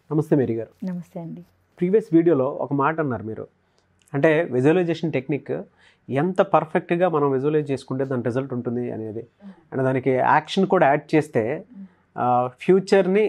నమస్తే మేరీ గారు నమస్తే అండి ప్రీవియస్ వీడియోలో ఒక మాట అన్నారు మీరు అంటే విజువలైజేషన్ టెక్నిక్ ఎంత పర్ఫెక్ట్గా మనం విజువలైజ్ చేసుకుంటే దాని రిజల్ట్ ఉంటుంది అనేది అండ్ దానికి యాక్షన్ కూడా యాడ్ చేస్తే ఫ్యూచర్ని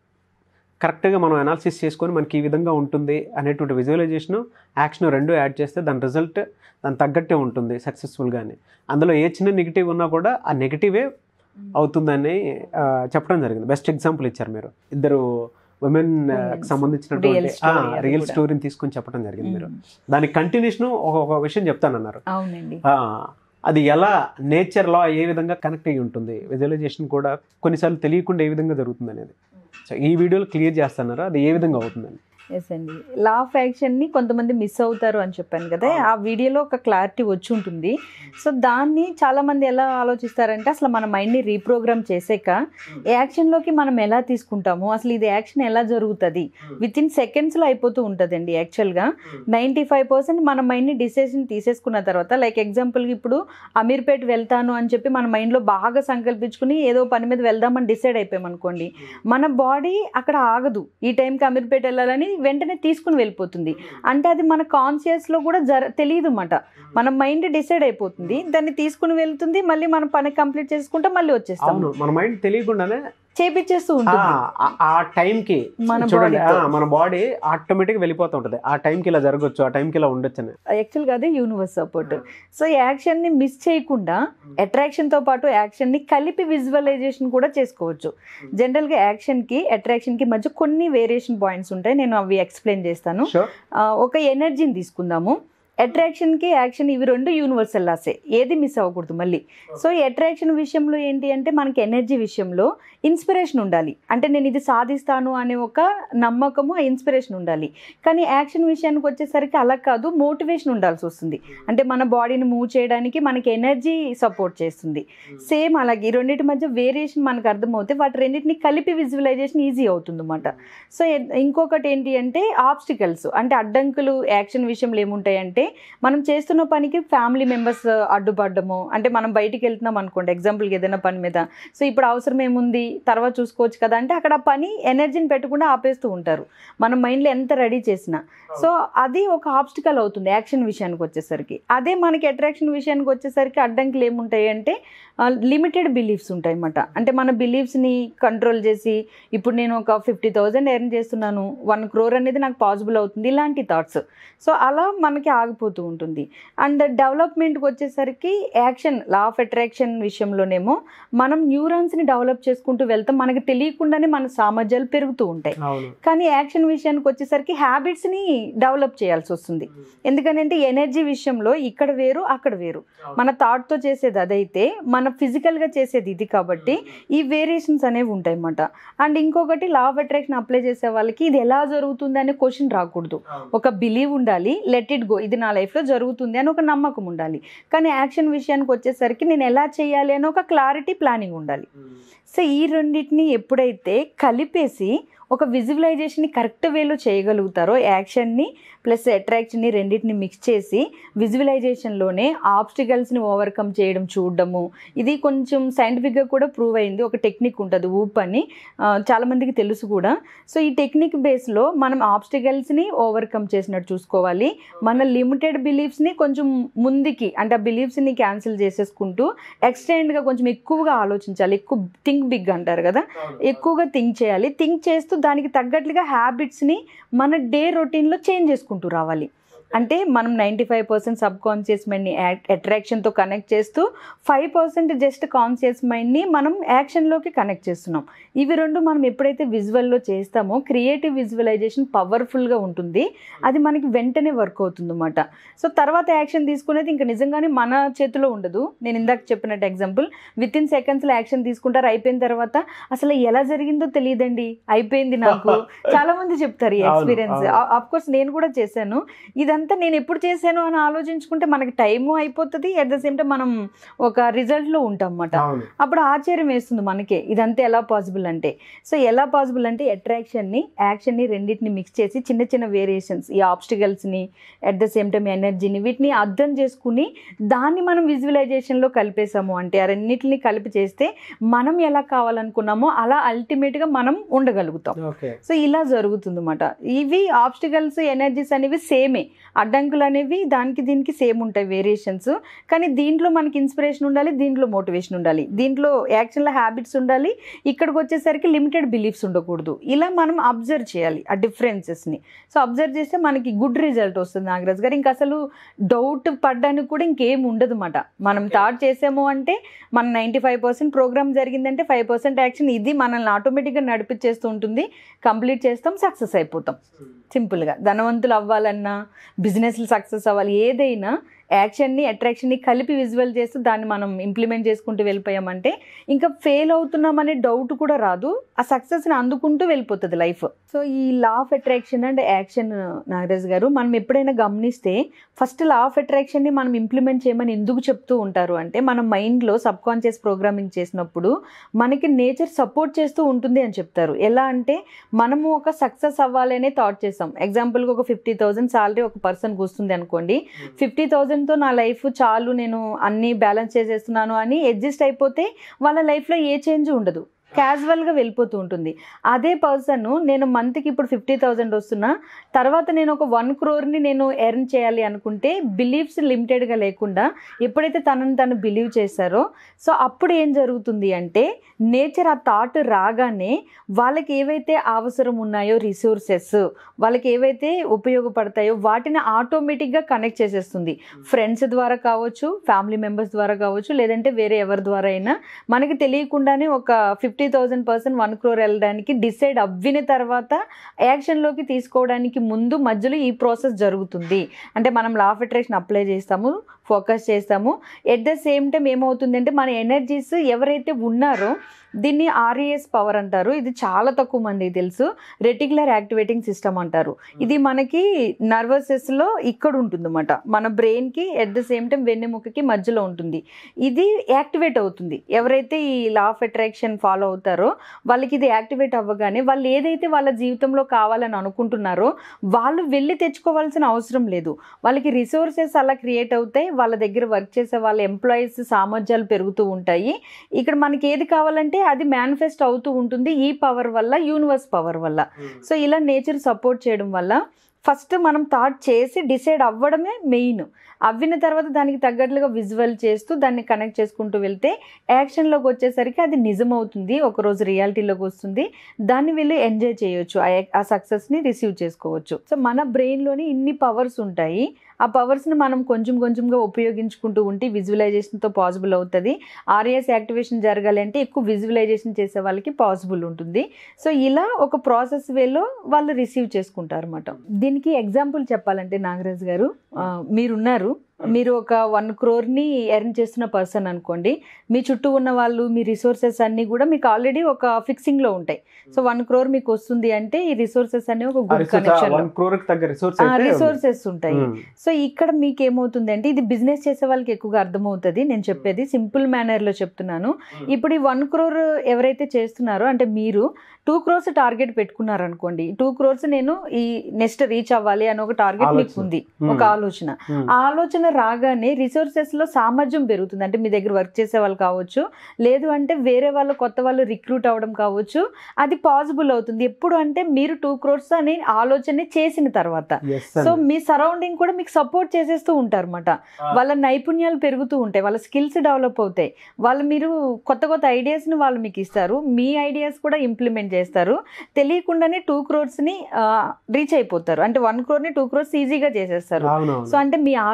కరెక్ట్గా మనం అనాలిసిస్ చేసుకొని మనకి ఈ విధంగా ఉంటుంది అనేటువంటి విజువలైజేషన్ యాక్షన్ రెండు యాడ్ చేస్తే దాని రిజల్ట్ దాని తగ్గట్టే ఉంటుంది సక్సెస్ఫుల్గానే అందులో ఏ చిన్న నెగిటివ్ ఉన్నా కూడా ఆ నెగిటివే అవుతుందని ఆ, చెప్పడం జరిగింది బెస్ట్ ఎగ్జాంపుల్ ఇచ్చారు మీరు ఇద్దరు ఉమెన్ Women's సంబంధించినటువంటి real story అది రియల్ కూడా. స్టోరీని తీసుకొని చెప్పడం జరిగింది మీరు మ్మ్. దానికి కంటిన్యూషన్ ఒక ఒక విషయం చెప్తానన్నారు అవునండి ఆ, అది ఎలా నేచర్లో ఏ విధంగా కనెక్ట్ అయ్యి ఉంటుంది విజువలైజేషన్ కూడా కొన్నిసార్లు తెలియకుండా ఏ విధంగా జరుగుతుంది అనేది సో ఈ వీడియోలో క్లియర్ చేస్తున్నారు అది ఏ విధంగా అవుతుందని ఎస్ అండి లా ఆఫ్ యాక్షన్ని కొంతమంది మిస్ అవుతారు అని చెప్పాను కదా ఆ వీడియోలో ఒక క్లారిటీ వచ్చి ఉంటుంది సో దాన్ని చాలామంది ఎలా ఆలోచిస్తారంటే అసలు మన మైండ్ని రీప్రోగ్రామ్ చేసాక యాక్షన్లోకి మనం ఎలా తీసుకుంటాము అసలు ఇది యాక్షన్ ఎలా జరుగుతుంది విత్ ఇన్ సెకండ్స్లో అయిపోతూ ఉంటుందండి యాక్చువల్గా నైంటీ ఫైవ్ పర్సెంట్ మన మైండ్ని డిసిషన్ తీసేసుకున్న తర్వాత లైక్ ఎగ్జాంపుల్కి ఇప్పుడు అమీర్పేట్ వెళ్తాను అని చెప్పి మన మైండ్లో బాగా సంకల్పించుకుని ఏదో పని మీద వెళ్దామని డిసైడ్ అయిపోయామనుకోండి మన బాడీ అక్కడ ఆగదు ఈ టైంకి అమీర్పేట వెళ్ళాలని వెంటనే తీసుకుని వెళ్ళిపోతుంది అంటే అది మన కాన్షియస్లో కూడా జర తెలియదు అన్నమాట మన మైండ్ డిసైడ్ అయిపోతుంది దాన్ని తీసుకుని వెళ్తుంది మళ్ళీ మన పని కంప్లీట్ చేసుకుంటే మళ్ళీ వచ్చేస్తాం అవును మన మైండ్ తెలియకుండానే చేపించేస్తూ ఆ, ఉంటుంది ఆ- ఆ టైంకి మన చూడండి బాడీతో. ఆ, మన బాడీ ఆటోమేటిక్గా వెళ్ళిపోతూ ఉంటుంది ఆ టైంకి ఇలా జరగచ్చు ఆ టైంకి ఇలా ఉండొచ్చు అని యాక్చువల్గా అదే యూనివర్స్ సపోర్ట్ సో యాక్షన్ని మిస్ చేయకుండా అట్రాక్షన్తో పాటు యాక్షన్ని కలిపి విజువలైజేషన్ కూడా చేసుకోవచ్చు జనరల్గా యాక్షన్కి అట్రాక్షన్కి మధ్య కొన్ని వేరియేషన్ పాయింట్స్ ఉంటాయి నేను అవి ఎక్స్ప్లెయిన్ చేస్తాను షూర్ ఆ, ఒక ఎనర్జీని తీసుకుందాము అట్రాక్షన్కి యాక్షన్ ఇవి రెండు యూనివర్సల్ లాసే ఏది మిస్ అవ్వకూడదు మళ్ళీ సో ఈ అట్రాక్షన్ విషయంలో ఏంటి అంటే మనకి ఎనర్జీ విషయంలో ఇన్స్పిరేషన్ ఉండాలి అంటే నేను ఇది సాధిస్తాను అనే ఒక నమ్మకము ఆ ఇన్స్పిరేషన్ ఉండాలి కానీ యాక్షన్ విషయానికి వచ్చేసరికి అలా కాదు మోటివేషన్ ఉండాల్సి వస్తుంది అంటే మన బాడీని మూవ్ చేయడానికి మనకి ఎనర్జీ సపోర్ట్ చేస్తుంది సేమ్ అలాగే ఈ రెండింటి మధ్య వేరియేషన్ మనకు అర్థమవుతే వాటి రెండింటిని కలిపి విజువలైజేషన్ ఈజీ అవుతుంది అన్నమాట సో ఎ- ఇంకొకటి ఏంటి అంటే ఆబ్స్టికల్స్ అంటే అడ్డంకులు యాక్షన్ విషయంలో ఏముంటాయంటే మనం చేస్తున్న పనికి ఫ్యామిలీ మెంబర్స్ అడ్డుపడ్డము అంటే మనం బయటికి వెళ్తున్నాం అనుకోండి ఎగ్జాంపుల్కి ఏదైనా పని మీద సో ఇప్పుడు అవసరం ఏముంది తర్వాత చూసుకోవచ్చు కదా అంటే అక్కడ ఆ పని ఎనర్జీని పెట్టకుండా ఆపేస్తూ ఉంటారు మన మైండ్లో ఎంత రెడీ చేసినా సో అది ఒక ఆబ్స్టికల్ అవుతుంది యాక్షన్ విషయానికి వచ్చేసరికి అదే మనకి అట్రాక్షన్ విషయానికి వచ్చేసరికి అడ్డంకులు ఏముంటాయి అంటే లిమిటెడ్ బిలీఫ్స్ ఉంటాయి అన్నమాట అంటే మన బిలీఫ్స్ని కంట్రోల్ చేసి ఇప్పుడు నేను ఒక ఫిఫ్టీ థౌజండ్ ఎర్న్ చేస్తున్నాను వన్ క్రోర్ అనేది నాకు పాసిబుల్ అవుతుంది ఇలాంటి థాట్స్ సో అలా మనకి ఆగిపోతూ ఉంటుంది అండ్ డెవలప్మెంట్కి వచ్చేసరికి యాక్షన్ లా ఆఫ్ అట్రాక్షన్ విషయంలోనేమో మనం న్యూరాన్స్ని డెవలప్ చేసుకుంటూ వెళ్తాం మనకి తెలియకుండానే మన సామర్థ్యాలు పెరుగుతూ ఉంటాయి అవును కానీ యాక్షన్ విషయానికి వచ్చేసరికి హ్యాబిట్స్ని డెవలప్ చేయాల్సి వస్తుంది ఎందుకంటే ఎనర్జీ విషయంలో ఇక్కడ వేరు అక్కడ వేరు మన థాట్తో చేసేది అదైతే మన ఫిజికల్గా చేసేది ఇది కాబట్టి ఈ వేరియేషన్స్ అనేవి ఉంటాయి అన్నమాట అండ్ ఇంకొకటి లా ఆఫ్ అట్రాక్షన్ అప్లై చేసే వాళ్ళకి ఇది ఎలా జరుగుతుంది అనే క్వశ్చన్ రాకూడదు ఒక బిలీవ్ ఉండాలి లెట్ ఇట్ గో ఇది నా లైఫ్లో జరుగుతుంది అని ఒక నమ్మకం ఉండాలి కానీ యాక్షన్ విషయానికి వచ్చేసరికి నేను ఎలా చేయాలి అని ఒక క్లారిటీ ప్లానింగ్ ఉండాలి సో ఈ రెండింటిని ఎప్పుడైతే కలిపేసి ఒక విజువలైజేషన్ని కరెక్ట్ వేలో చేయగలుగుతారో యాక్షన్ని ప్లస్ అట్రాక్షన్ని రెండింటిని మిక్స్ చేసి విజువలైజేషన్లోనే ఆబ్స్టికల్స్ని ఓవర్కమ్ చేయడం చూడడము ఇది కొంచెం సైంటిఫిక్గా కూడా ప్రూవ్ అయింది ఒక టెక్నిక్ ఉంటుంది ఊప్ అని ఆ, చాలామందికి తెలుసు కూడా సో ఈ టెక్నిక్ బేస్లో మనం ఆబ్స్టికల్స్ని ఓవర్కమ్ చేసినట్టు చూసుకోవాలి మన లిమిటెడ్ బిలీఫ్స్ని కొంచెం ముందుకి అంటే ఆ బిలీఫ్స్ని క్యాన్సిల్ చేసేసుకుంటూ ఎక్స్టెండ్గా కొంచెం ఎక్కువగా ఆలోచించాలి ఎక్కువ థింక్ బిగ్ అంటారు కదా ఎక్కువగా థింక్ చేయాలి థింక్ చేస్తూ దానికి తగ్గట్లుగా హ్యాబిట్స్ని మన డే రొటీన్లో చేంజ్ చేసుకుంటూ రావాలి అంటే మనం ninety five percent subconscious మైండ్ని అట్రాక్షన్తో కనెక్ట్ చేస్తూ ఫైవ్ పర్సెంట్ జస్ట్ కాన్షియస్ మైండ్ని మనం యాక్షన్లోకి కనెక్ట్ చేస్తున్నాం ఇవి రెండు మనం ఎప్పుడైతే విజువల్లో చేస్తామో క్రియేటివ్ విజువలైజేషన్ పవర్ఫుల్గా ఉంటుంది అది మనకి వెంటనే వర్క్ అవుతుంది అన్నమాట సో తర్వాత యాక్షన్ తీసుకునేది ఇంకా నిజంగానే మన చేతిలో ఉండదు నేను ఇందాక చెప్పినట్టు ఎగ్జాంపుల్ విత్ ఇన్ సెకండ్స్లో యాక్షన్ తీసుకుంటారు అయిపోయిన తర్వాత అసలు ఎలా జరిగిందో తెలియదండి అయిపోయింది నాకు చాలా మంది చెప్తారు ఈ అవును, ఎక్స్పీరియన్స్ అవును. అఫ్ కోర్స్ నేను కూడా చేశాను ఇదంతా ఇదంతా నేను ఎప్పుడు చేశాను అని ఆలోచించుకుంటే మనకి టైము అయిపోతుంది అట్ ద సేమ్ టైం మనం ఒక రిజల్ట్లో ఉంటాం అన్నమాట అవును అప్పుడు ఆశ్చర్యం వేస్తుంది మనకే ఇదంతా ఎలా పాసిబుల్ అంటే సో ఎలా పాసిబుల్ అంటే అట్రాక్షన్ని యాక్షన్ని రెండింటిని మిక్స్ చేసి చిన్న చిన్న వేరియేషన్స్ ఈ ఆబ్స్టికల్స్ని అట్ ద సేమ్ టైం ఎనర్జీని వీటిని అర్థం చేసుకుని దాన్ని మనం విజువలైజేషన్లో కలిపేసాము అంటే ఆ రెండింటిని కలిపి చేస్తే మనం ఎలా కావాలనుకున్నామో అలా అల్టిమేట్గా మనం ఉండగలుగుతాం ఓకే సో ఇలా జరుగుతుంది అనమాట ఇవి ఆబ్స్టికల్స్ ఎనర్జీస్ అనేవి సేమే అడ్డంకులు అనేవి దానికి దీనికి సేమ్ ఉంటాయి వేరియేషన్స్ కానీ దీంట్లో మనకి ఇన్స్పిరేషన్ ఉండాలి దీంట్లో మోటివేషన్ ఉండాలి దీంట్లో యాక్షన్లో హ్యాబిట్స్ ఉండాలి ఇక్కడికి వచ్చేసరికి లిమిటెడ్ బిలీఫ్స్ ఉండకూడదు ఇలా మనం అబ్జర్వ్ చేయాలి ఆ డిఫరెన్సెస్ని సో అబ్జర్వ్ చేస్తే మనకి గుడ్ రిజల్ట్ వస్తుంది నాగరాజ్ గారు ఇంకా అసలు డౌట్ పడ్డానికి కూడా ఇంకేం ఉండదు అనమాట మనం థాట్ చేసాము అంటే మన నైంటీ ఫైవ్ పర్సెంట్ ప్రోగ్రామ్ జరిగిందంటే ఫైవ్ పర్సెంట్ యాక్షన్ ఇది మనల్ని ఆటోమేటిక్గా నడిపించేస్తూ ఉంటుంది కంప్లీట్ చేస్తాం సక్సెస్ అయిపోతాం సింపుల్గా ధనవంతులు అవ్వాలన్నా బిజినెస్లు సక్సెస్ అవ్వాలి ఏదైనా యాక్షన్ని అట్రాక్షన్ని కలిపి విజువల్ చేస్తూ దాన్ని మనం ఇంప్లిమెంట్ చేసుకుంటూ వెళ్ళిపోయామంటే ఇంకా ఫెయిల్ అవుతున్నామనే డౌట్ కూడా రాదు ఆ సక్సెస్ని అందుకుంటూ వెళ్ళిపోతుంది లైఫ్ సో ఈ law of attraction and action Nagaraj గారు మనం ఎప్పుడైనా గమనిస్తే ఫస్ట్ లా ఆఫ్ అట్రాక్షన్ని మనం ఇంప్లిమెంట్ చేయమని ఎందుకు చెప్తూ ఉంటారు అంటే మన మైండ్లో సబ్ కాన్షియస్ ప్రోగ్రామింగ్ చేసినప్పుడు మనకి నేచర్ సపోర్ట్ చేస్తూ ఉంటుంది అని చెప్తారు ఎలా అంటే మనము ఒక సక్సెస్ అవ్వాలనే థాట్ చేస్తాం ఎగ్జాంపుల్గా ఒక ఫిఫ్టీ థౌసండ్ సాలరీ ఒక పర్సన్కి వస్తుంది అనుకోండి ఫిఫ్టీ థౌజండ్తో నా లైఫ్ చాలు నేను అన్నీ బ్యాలెన్స్ చేసేస్తున్నాను అని అడ్జస్ట్ అయిపోతే వాళ్ళ లైఫ్లో ఏ చేంజ్ ఉండదు క్యాజువల్గా వెళ్ళిపోతూ ఉంటుంది అదే పర్సన్ నేను మంత్కి ఇప్పుడు ఫిఫ్టీ థౌజండ్ వస్తున్నా తర్వాత నేను ఒక వన్ క్రోర్ని నేను ఎర్న్ చేయాలి అనుకుంటే బిలీఫ్స్ లిమిటెడ్గా లేకుండా ఎప్పుడైతే తనని తను బిలీవ్ చేశారో సో అప్పుడు ఏం జరుగుతుంది అంటే నేచర్ ఆ థాట్ రాగానే వాళ్ళకి ఏవైతే అవసరం ఉన్నాయో రిసోర్సెస్ వాళ్ళకి ఏవైతే ఉపయోగపడతాయో వాటిని ఆటోమేటిక్గా కనెక్ట్ చేసేస్తుంది ఫ్రెండ్స్ ద్వారా కావచ్చు ఫ్యామిలీ మెంబర్స్ ద్వారా కావచ్చు లేదంటే వేరే ఎవరి ద్వారా అయినా మనకి తెలియకుండానే ఒక fifty thousand percent one crore వెళ్ళడానికి డిసైడ్ అవ్విన తర్వాత యాక్షన్లోకి తీసుకోవడానికి ముందు మధ్యలో ఈ ప్రాసెస్ జరుగుతుంది అంటే మనం లా ఆఫ్ అట్రాక్షన్ అప్లై చేస్తాము ఫోకస్ చేస్తాము ఎట్ ద సేమ్ టైం ఏమవుతుందంటే మన ఎనర్జీస్ ఎవరైతే ఉన్నారో దీన్ని ఆర్ఏఎస్ పవర్ అంటారు ఇది చాలా తక్కువ మందికి తెలుసు రెటిక్యులర్ యాక్టివేటింగ్ సిస్టమ్ అంటారు ఇది మనకి నర్వసెస్లో ఇక్కడ ఉంటుందన్నమాట మన బ్రెయిన్కి ఎట్ ద సేమ్ టైం వెన్నెముకకి మధ్యలో ఉంటుంది ఇది యాక్టివేట్ అవుతుంది ఎవరైతే ఈ లా ఆఫ్ అట్రాక్షన్ ఫాలో అవుతారో వాళ్ళకి ఇది యాక్టివేట్ అవ్వగానే వాళ్ళు ఏదైతే వాళ్ళ జీవితంలో కావాలని అనుకుంటున్నారో వాళ్ళు వెళ్ళి తెచ్చుకోవాల్సిన అవసరం లేదు వాళ్ళకి రిసోర్సెస్ అలా క్రియేట్ అవుతాయి వాళ్ళ దగ్గర వర్క్ చేసే వాళ్ళ ఎంప్లాయీస్ సామర్థ్యాలు పెరుగుతూ ఉంటాయి ఇక్కడ మనకి ఏది కావాలంటే అది మేనిఫెస్ట్ అవుతూ ఉంటుంది ఈ పవర్ వల్ల యూనివర్స్ పవర్ వల్ల సో ఇలా నేచర్ సపోర్ట్ చేయడం వల్ల ఫస్ట్ మనం థాట్ చేసి డిసైడ్ అవ్వడమే మెయిన్ అవ్విన తర్వాత దానికి తగ్గట్లుగా విజువల్ చేస్తూ దాన్ని కనెక్ట్ చేసుకుంటూ వెళ్తే యాక్షన్లోకి వచ్చేసరికి అది నిజం అవుతుంది ఒకరోజు రియాలిటీలోకి వస్తుంది దాన్ని వీళ్ళు ఎంజాయ్ చేయొచ్చు ఆ ఆ సక్సెస్ని రిసీవ్ చేసుకోవచ్చు సో మన బ్రెయిన్లోని ఇన్ని పవర్స్ ఉంటాయి ఆ పవర్స్ని మనం కొంచెం కొంచెంగా ఉపయోగించుకుంటూ ఉంటే విజువలైజేషన్తో పాసిబుల్ అవుతుంది ఆర్ఎస్ యాక్టివేషన్ జరగాలి అంటే ఎక్కువ విజువలైజేషన్ చేసే వాళ్ళకి పాసిబుల్ ఉంటుంది సో ఇలా ఒక ప్రాసెస్ వేలో వాళ్ళు రిసీవ్ చేసుకుంటారు అనమాట దీనికి ఎగ్జాంపుల్ చెప్పాలంటే నాగరాజ్ గారు ఆ, మీరున్నారు మీరు ఒక వన్ క్రోర్ని ఎర్న్ చేస్తున్న పర్సన్ అనుకోండి మీ చుట్టూ ఉన్న వాళ్ళు మీ రిసోర్సెస్ అన్నీ కూడా మీకు ఆల్రెడీ ఒక ఫిక్సింగ్లో ఉంటాయి సో వన్ క్రోర్ మీకు వస్తుంది అంటే ఈ రిసోర్సెస్ అన్ని ఒక గుడ్ కనెక్షన్ వన్ క్రోర్ తగ్గ రిసోర్స్ రిసోర్సెస్ ఉంటాయి సో ఇక్కడ మీకు ఏమవుతుంది అంటే ఇది బిజినెస్ చేసే వాళ్ళకి ఎక్కువగా అర్థమవుతుంది నేను చెప్పేది సింపుల్ మేనర్లో చెప్తున్నాను ఇప్పుడు ఈ వన్ క్రోర్ ఎవరైతే చేస్తున్నారో అంటే మీరు టూ క్రోర్స్ టార్గెట్ పెట్టుకున్నారు అనుకోండి టూ క్రోర్స్ నేను ఈ నెక్స్ట్ రీచ్ అవ్వాలి అని ఒక టార్గెట్ మీకు ఆలోచన. ఉంది ఒక ఆలోచన ఆ ఆలోచన రాగానే రిసోర్సెస్ లో సామర్థ్యం పెరుగుతుంది అంటే మీ దగ్గర వర్క్ చేసే వాళ్ళు కావచ్చు లేదు అంటే వేరే వాళ్ళు కొత్త వాళ్ళు రిక్రూట్ అవ్వడం కావచ్చు అది పాసిబుల్ అవుతుంది ఎప్పుడు అంటే మీరు టూ క్రోర్స్ అని ఆలోచన చేసిన తర్వాత సో మీ సరౌండింగ్ కూడా మీకు సపోర్ట్ చేసేస్తూ ఉంటారు అనమాట వాళ్ళ నైపుణ్యాలు పెరుగుతూ ఉంటాయి వాళ్ళ స్కిల్స్ డెవలప్ అవుతాయి వాళ్ళు మీరు కొత్త కొత్త ఐడియాస్ని వాళ్ళు మీకు ఇస్తారు మీ ఐడియాస్ కూడా ఇంప్లిమెంట్ చేస్తారు తెలియకుండానే టూ క్రోర్స్ని రీచ్ అయిపోతారు అంటే వన్ క్రోర్ని టూ క్రోర్స్ ఈజీగా చేసేస్తారు సో అంటే మీ ఆలోచన అలా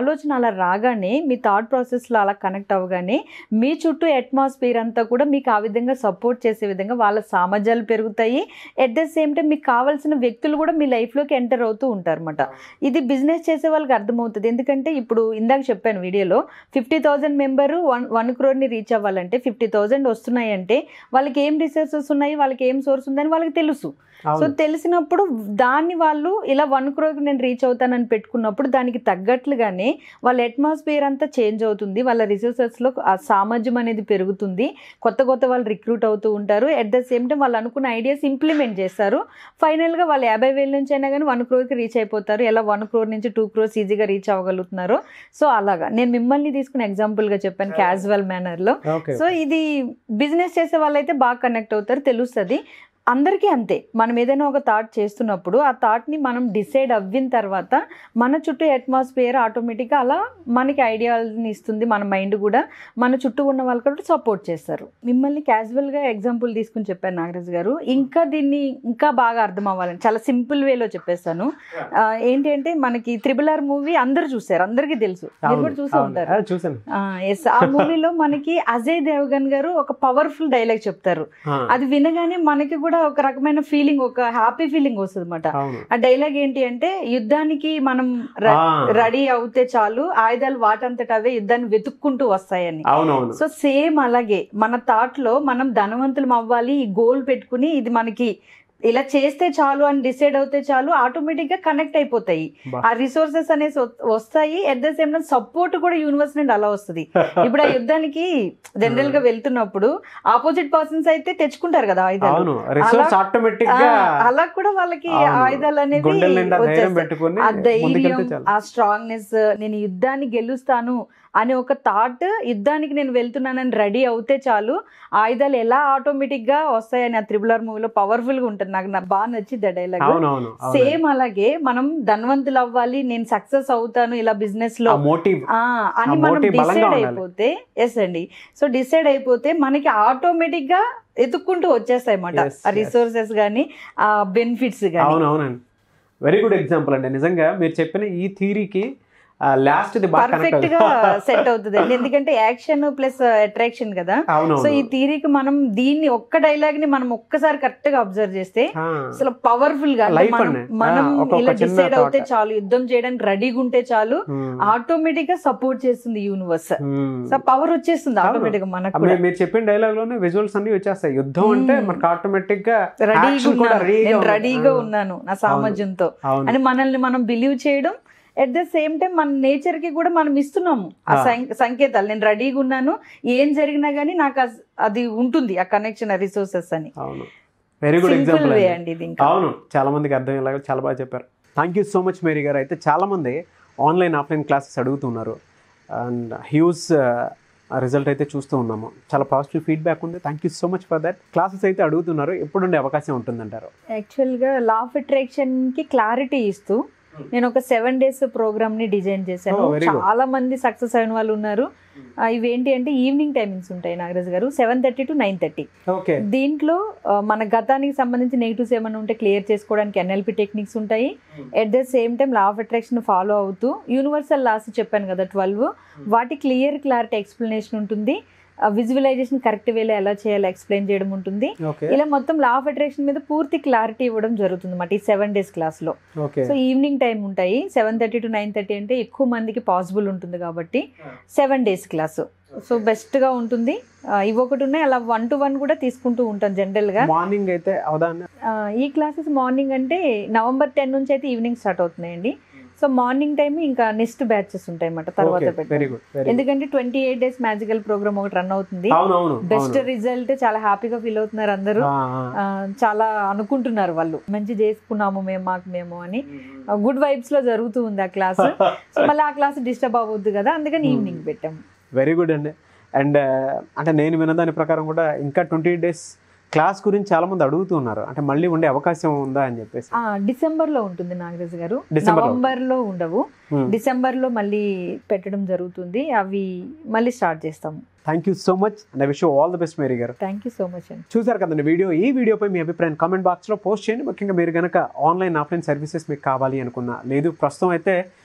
అలా రాగానే మీ థాట్ ప్రాసెస్లో అలా కనెక్ట్ అవ్వగానే మీ చుట్టూ అట్మాస్ఫియర్ అంతా కూడా మీకు ఆ విధంగా సపోర్ట్ చేసే విధంగా వాళ్ళ సామర్థ్యాలు పెరుగుతాయి ఎట్ ద సేమ్ టైం మీకు కావాల్సిన వ్యక్తులు కూడా మీ లైఫ్లోకి ఎంటర్ అవుతూ ఉంటారు అనమాట ఇది బిజినెస్ చేసే వాళ్ళకి అర్థమవుతుంది ఎందుకంటే ఇప్పుడు ఇందాక చెప్పాను వీడియోలో fifty thousand member one one క్రోర్ని రీచ్ అవ్వాలంటే ఫిఫ్టీ థౌజండ్ వస్తున్నాయి అంటే వాళ్ళకి ఏం రిసోర్సెస్ ఉన్నాయి వాళ్ళకి ఏం సోర్స్ ఉందని వాళ్ళకి తెలుసు సో అవును తెలిసినప్పుడు దాన్ని వాళ్ళు ఇలా వన్ క్రోర్కి నేను రీచ్ అవుతానని పెట్టుకున్నప్పుడు దానికి తగ్గట్లుగానే వాళ్ళ అట్మాస్ఫియర్ అంతా చేంజ్ అవుతుంది వాళ్ళ రిసోర్సెస్లో ఆ సామర్థ్యం అనేది పెరుగుతుంది కొత్త కొత్త వాళ్ళు రిక్రూట్ అవుతూ ఉంటారు ఎట్ ద సేమ్ టైం వాళ్ళు అనుకున్న ఐడియాస్ ఇంప్లిమెంట్ చేస్తారు ఫైనల్గా వాళ్ళు యాభై వేల నుంచి అయినా కానీ వన్ క్రోర్కి రీచ్ అయిపోతారు ఎలా వన్ క్రోర్ నుంచి టూ క్రోర్స్ ఈజీగా రీచ్ అవ్వగలుగుతున్నారో సో అలాగా నేను మిమ్మల్ని తీసుకుని ఎగ్జాంపుల్గా చెప్పాను క్యాజువల్ మేనర్లో ఓకే సో ఇది బిజినెస్ చేసే వాళ్ళైతే బాగా కనెక్ట్ అవుతారు తెలుస్తుంది అందరికీ అంతే మనం ఏదైనా ఒక థాట్ చేస్తున్నప్పుడు ఆ థాట్ని మనం డిసైడ్ అవ్విన తర్వాత మన చుట్టూ అట్మాస్ఫియర్ ఆటోమేటిక్గా అలా మనకి ఐడియాని ఇస్తుంది మన మైండ్ కూడా మన చుట్టూ ఉన్న వాళ్ళు కూడా సపోర్ట్ చేస్తారు మిమ్మల్ని క్యాజువల్గా ఎగ్జాంపుల్ తీసుకుని చెప్పాను నాగరాజ్ గారు ఇంకా దీన్ని ఇంకా బాగా అర్థం అవ్వాలని చాలా సింపుల్ వేలో చెప్పేస్తాను ఆ, ఏంటి అంటే మనకి త్రిబుల్ ఆర్ మూవీ అందరూ చూసారు అందరికీ తెలుసు మీరు కూడా చూసి ఉంటారు చూసాను ఎస్ ఆ మూవీలో మనకి అజయ్ దేవగన్ గారు ఒక పవర్ఫుల్ డైలాగ్ చెప్తారు ఆ, అది వినగానే మనకి కూడా ఒక రకమైన ఫీలింగ్ ఒక హ్యాపీ ఫీలింగ్ వస్తుంది అనమాట అవును ఆ డైలాగ్ ఏంటి అంటే యుద్ధానికి మనం ఆ, రెడీ అవుతే చాలు ఆయుధాలు వాటంతట అవే యుద్ధాన్ని వెతుక్కుంటూ వస్తాయని అవునవును సో సేమ్ అలాగే మన థాట్ లో మనం ధనవంతులం అవ్వాలి ఈ గోల్ పెట్టుకుని ఇది మనకి ఇలా చేస్తే చాలు అని డిసైడ్ అవుతే చాలు ఆటోమేటిక్ గా కనెక్ట్ అయిపోతాయి బా. ఆ రిసోర్సెస్ అనేసి వ- వస్తాయి at the same time support కూడా యూనివర్స్ నుండి అలా వస్తుంది ఇప్పుడు ఆ యుద్ధానికి జనరల్ గా వెళ్తున్నప్పుడు ఆపోజిట్ పర్సన్స్ అయితే తెచ్చుకుంటారు కదా ఆయుధాలు అవును రిసోర్స్ ఆటోమేటిక్ గా ఆ, అలా కూడా వాళ్ళకి అవును. ఆయుధాలు అనేవి గుండెల నిండా ధైర్యం వచ్చేస్తాయి. పెట్టుకొని ఆ ధైర్యం ముందుకెళ్తే చాలు ఆ స్ట్రాంగ్నెస్ నేను యుద్ధాన్ని గెలుస్తాను అనే ఒక థాట్ యుద్ధానికి నేను వెళ్తున్నానని రెడీ అవుతే చాలు ఆయుధాలు ఎలా ఆటోమేటిక్ గా వస్తాయని ఆ త్రిబుల్ ఆర్ మూవీలో పవర్ఫుల్ గా ఉంటుంది నాకు నాకు బాగా నచ్చింది ఆ డైలాగ్ అవునవును అవును. సేమ్ అలాగే మనం ధనవంతులు అవ్వాలి నేను సక్సెస్ అవుతాను ఇలా బిజినెస్ లో ఆ మోటివ్ ఆ, అని ఆ మనం motive బలంగా డిసైడ్ ఉండాలి. అయిపోతే ఎస్ అండి సో డిసైడ్ అయిపోతే మనకి ఆటోమేటిక్ గా ఎత్తుక్కుంటూ వచ్చేస్తాయి అన్నమాట Yes, ఆ yes. రిసోర్సెస్ కానీ ఆ బెనిఫిట్స్ కానీ అవునవునండి వెరీ గుడ్ ఎగ్జాంపుల్ అండి నిజంగా మీరు చెప్పిన ఈ థీరీకి లాస్ట్ ఇది బాగా పర్ఫెక్ట్ కనెక్ట్ గా సెట్ అవుతుంది అండి ఎందుకంటే యాక్షన్ ప్లస్ అట్రాక్షన్ కదా సో అవునవును ఈ థీరీకి మనం దీన్ని ఒక్క డైలాగ్ ని మనం ఒక్కసారి కరెక్ట్ గా అబ్జర్వ్ చేస్తే ఆ, అసలు పవర్ఫుల్ గా అంటే Life మనం అండి. మనం ఆ, ఒక్కొక్క ఇలా చిన్న డిసైడ్ అవుతే thought. చాలు యుద్ధం చేయడానికి రెడీగా ఉంటే చాలు ఉమ్, ఆటోమేటిక్ గా సపోర్ట్ చేస్తుంది యూనివర్స్ ఉమ్. సో పవర్ వచ్చేస్తుంది అవును. ఆటోమేటిక్ గా మనకు ఆ, కూడా మీరు- మీరు చెప్పిన డైలాగ్ లోనే విజువల్స్ అన్ని వచ్చేస్తాయి యుద్ధం అంటే మ్మ్. మనకు ఆటోమేటిక్ గా రెడీగా action కూడా ఉన్నాను ready గా నేను ఉంది. రెడీగా ఆ. ఉన్నాను నా సామర్థ్యంతో అవును అని మనల్ని మనం బిలీవ్ చేయడం ఎట్ ద సేమ్ టైం మన నేచర్ కి కూడా మనం ఇస్తున్నాము ఆ ఆ. సం- సంకేతాలు నేను రెడీగా ఉన్నాను ఏం జరిగినా గానీ నాకు అస్- అది ఉంటుంది ఆ కనెక్షన్ ఆ రిసోర్సెస్ అని అవును very good simple example way అండి ఇది ఇంకా అవును చాలా మందికి అర్థమయ్యేలాగా చాలా బాగా చెప్పారు thank you so much Mary గారు అయితే చాలా మంది ఆన్లైన్ ఆఫ్లైన్ క్లాసెస్ అడుగుతున్నారు అండ్ హ్యూజ్ రిజల్ట్ అయితే చూస్తూ ఉన్నాము చాలా పాజిటివ్ ఫీడ్బ్యాక్ ఉంది thank you so much for that classes అయితే అడుగుతున్నారు ఎప్పుడు ఉండే అవకాశం ఉంటుందంటారు యాక్చువల్ గా లా ఆఫ్ అట్రాక్షన్ కి క్లారిటీ ఇస్తూ నేను ఒక సెవెన్ డేస్ ప్రోగ్రామ్ ని డిజైన్ చేశాను Oh, very good. చాలా మంది సక్సెస్ అయిన వాళ్ళు ఉన్నారు ఆ, ఇవేంటి అంటే ఈవినింగ్ టైమింగ్స్ ఉంటాయి నాగరాజ్ గారు seven thirty to nine thirty okay దీంట్లో ఆ, మన గతానికి సంబంధించి నెగిటివ్స్ ఏమైనా ఉంటే క్లియర్ చేసుకోవడానికి ఎన్ఎల్పి టెక్నిక్స్ ఉంటాయి at the same time law of attraction follow అవుతూ యూనివర్సల్ లాస్ చెప్పాను కదా ట్వెల్వ్ వాటి క్లియర్ క్లారిటీ ఎక్స్ప్లెనేషన్ ఉంటుంది విజువలైజేషన్ కరెక్ట్ వేలో ఎలా చేయాలో ఎక్స్ప్లెయిన్ చేయడం ఉంటుంది ఓకే ఇలా మొత్తం లా ఆఫ్ అట్రాక్షన్ మీద పూర్తి క్లారిటీ ఇవ్వడం జరుగుతుంది అన్నమాట ఈ సెవెన్ డేస్ క్లాస్లో ఓకే సో ఈవినింగ్ టైం ఉంటాయి seven thirty to nine thirty అంటే ఎక్కువ మందికి పాసిబుల్ ఉంటుంది కాబట్టి సెవెన్ డేస్ క్లాసు సో బెస్ట్గా ఉంటుంది ఆ, ఇవి ఒకటి ఉన్నాయి అలా వన్ టు వన్ కూడా తీసుకుంటూ ఉంటాం జనరల్గా మార్నింగ్ అయితే అవదాన్ని ఈ క్లాసెస్ మార్నింగ్ అంటే నవంబర్ టెన్ నుంచి అయితే ఈవినింగ్ స్టార్ట్ అవుతున్నాయండి సో మార్నింగ్ టైం ఇంకా నెక్స్ట్ బ్యాచెస్ ఉంటాయి అన్నమాట తర్వాత ఓకే పెట్టాం. వెరీ గుడ్ వెరీ ఎందుకంటే twenty eight days magical program ఒకటి రన్ అవుతుంది అవును అవును బెస్ట్ అవును. రిజల్ట్ చాలా హ్యాపీగా ఫీల్ అవుతున్నారు అందరూ ఆ, ఆ. ఆ, చాలా అనుకుంటున్నారు వాళ్ళు మంచి చేసుకున్నాము మేము మాకు మేము అని గుడ్ వైబ్స్ లో జరుగుతూ ఉంది ఆ క్లాస్ సో మళ్ళీ ఆ క్లాస్ డిస్టర్బ్ అవ్వద్దు కదా అందుకని Hmm. ఈవినింగ్ పెట్టాము వెరీ గుడ్ అండి అండ్ అంటే నేను విన్న దాని ప్రకారం కూడా ఇంకా ట్వంటీ డేస్ క్లాస్ గురించి చాలా మంది అడుగుతున్నారు అంటే మళ్ళీ ఉండే అవకాశం ఉందా అని చెప్పేసి ఆ, డిసెంబర్ లో ఉంటుంది నాగరాజు గారు డిసెంబర్ లో. నవంబర్ లో ఉండవు Hmm. డిసెంబర్ లో మళ్ళీ పెట్టడం జరుగుతుంది అవి మళ్ళీ స్టార్ట్ చేస్తాము thank you so much and I wish all the best Mary గారు థ్యాంక్ యూ సో మచ్ అండి చూసారు కదండి వీడియో ఈ వీడియోపై మీ అభిప్రాయం కామెంట్ బాక్స్లో పోస్ట్ చేయండి ముఖ్యంగా మీరు కనుక ఆన్లైన్ ఆఫ్లైన్ సర్వీసెస్ మీకు కావాలి అనుకున్నా లేదు ప్రస్తుతం అయితే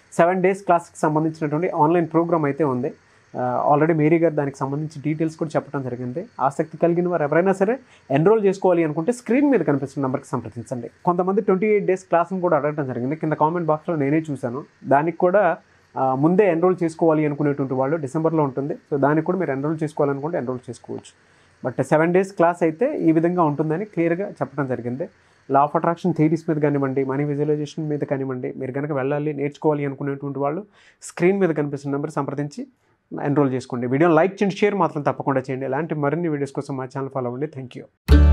సెవెన్ డేస్ క్లాస్కి సంబంధించినటువంటి ఆన్లైన్ ప్రోగ్రామ్ అయితే ఉంది ఆల్రెడీ మేరీ గారు దానికి సంబంధించి డీటెయిల్స్ కూడా చెప్పడం జరిగింది ఆసక్తి కలిగిన వారు ఎవరైనా సరే ఎన్రోల్ చేసుకోవాలి అనుకుంటే స్క్రీన్ మీద కనిపిస్తున్న నెంబర్కి సంప్రదించండి కొంతమంది ట్వంటీ ఎయిట్ డేస్ క్లాస్ని కూడా అడగడం జరిగింది కింద కామెంట్ బాక్స్లో నేనే చూశాను దానికి కూడా ఆ, ముందే ఎన్రోల్ చేసుకోవాలి అనుకునేటువంటి వాళ్ళు డిసెంబర్లో ఉంటుంది సో దానికి కూడా మీరు ఎన్రోల్ చేసుకోవాలనుకుంటే ఎన్రోల్ చేసుకోవచ్చు బట్ సెవెన్ డేస్ క్లాస్ అయితే ఈ విధంగా ఉంటుందని క్లియర్గా చెప్పడం జరిగింది లా ఆఫ్ అట్రాక్షన్ థియరీస్ మీద కానివ్వండి మనీ విజువలైజేషన్ మీద కానివ్వండి మీరు కనుక వెళ్ళాలి నేర్చుకోవాలి అనుకునేటువంటి వాళ్ళు స్క్రీన్ మీద కనిపిస్తున్న నెంబర్ సంప్రదించి ఎన్రోల్ చేసుకోండి వీడియో లైక్ చేయండి షేర్ మాత్రం తప్పకుండా చేయండి ఇలాంటి మరిన్ని వీడియోస్ కోసం మా ఛానల్ ఫాలో అవ్వండి థ్యాంక్ యూ